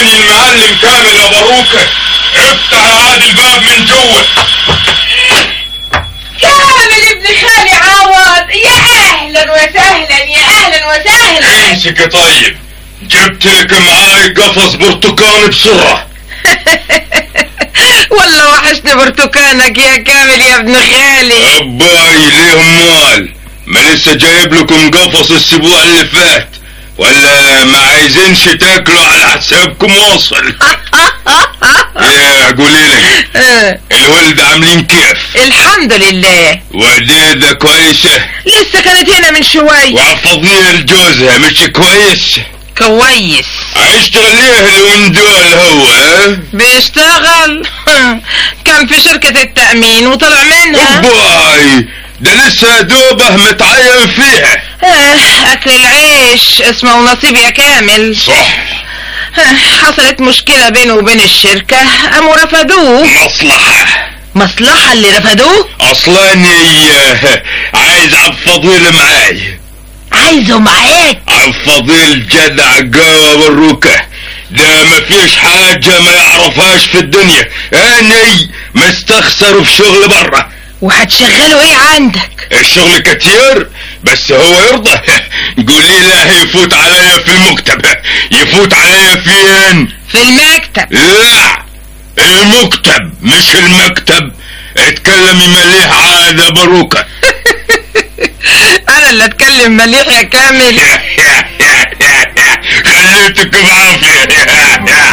تاني المعلم كامل يا باروكة افتح هذا الباب من جوه كامل ابن خالي عوض يا اهلا وسهلا يا اهلا وسهلا امسك يا طيب جبت لك معاي قفص برتقال بسرعة والله وحشني برتقانك يا كامل يا ابن خالي اباي ليه مال ما لسه جايب لكم قفص الاسبوع اللي فات ولا ما عايزينش تاكلوا على حسابكم واصل يا قولي لي آه، الولد عاملين كيف الحمد لله وديدة كويسة لسه كانت هنا من شوي وفضيل جوزها مش كويس كويس هيشتغل ليه اليومين دول هو ها؟ بيشتغل كان في شركة التأمين وطلع منها باي ده لسه دوبه متعين فيها آه، أكل العيش اسمه ونصيب يا كامل صح آه، حصلت مشكلة بينه وبين الشركة قاموا رفضوه مصلحة مصلحة اللي رفضوه اصلا آه، عايز عبد فضيل معاي عايزه معاك عبد فضيل جدع قوة بالركة ده مفيش حاجة ما يعرفهاش في الدنيا اني مستخسر في شغل برا وهتشغله ايه عندك الشغل كتير بس هو يرضى قولي له يفوت عليا في المكتب يفوت عليا فين في المكتب لا المكتب مش المكتب اتكلمي مليح عادة باروكة انا اللي اتكلم مليح يا كامل خليتك بعافية